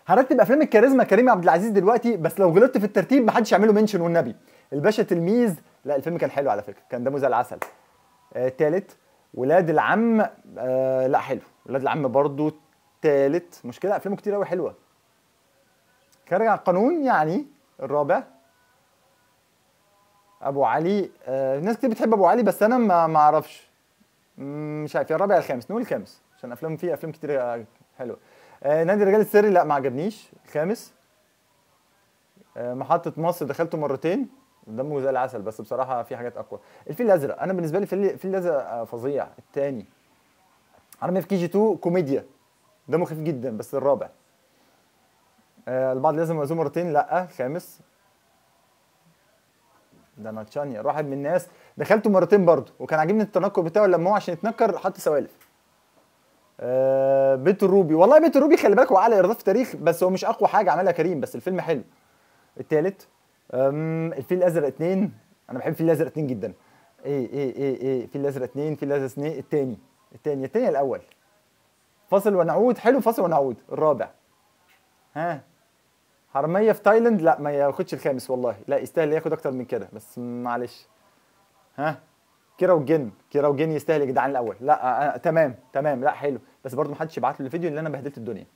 هرتب افلام الكاريزما كريم عبد العزيز دلوقتي بس لو غلطت في الترتيب محدش يعمله منشن والنبي الباشا تلميذ لا الفيلم كان حلو على فكره كان دمه زي العسل آه تالت ولاد العم آه لا حلو ولاد العم برضو تالت مشكله افلامه كتير قوي حلوه خارج عن القانون يعني الرابع ابو علي آه ناس كتير بتحب ابو علي بس انا ما ما اعرفش مم، مش عارف يا الرابع يا الخامس نقول الخامس عشان افلام فيه افلام كتير آه، حلوه آه نادي الرجال السري لا ما عجبنيش الخامس آه محطة مصر دخلته مرتين دمه زي العسل بس بصراحة في حاجات أقوى الفيل الأزرق أنا بالنسبة لي الفيل الفيل الأزرق آه، فظيع التاني عربي في كي جي 2 كوميديا دمه خفيف جدا بس الرابع آه البعض لازم يزوم مرتين لا خامس ده ناتشانيا واحد من الناس دخلته مرتين برضه وكان عاجبني التنكر بتاعه لما هو عشان يتنكر حط سوالف آه بيت الروبي والله بيت الروبي خلي بالك هو اعلى ايرادات في التاريخ بس هو مش اقوى حاجه عملها كريم بس الفيلم حلو التالت أم، الفيل الازرق اتنين انا بحب الفيل الازرق اتنين جدا ايه ايه ايه ايه الفيل الازرق اتنين الفيل الازرق اتنين التاني التاني التاني الاول فاصل ونعود حلو فاصل ونعود الرابع ها حراميه في تايلاند لا ما ياخدش الخامس والله لا يستاهل ياخد اكتر من كده بس معلش ها كيرة والجن كيرة والجن يستاهل يا جدعان الاول لا آه آه تمام تمام لا حلو بس برضه محدش يبعت له الفيديو اللي انا بهدلت الدنيا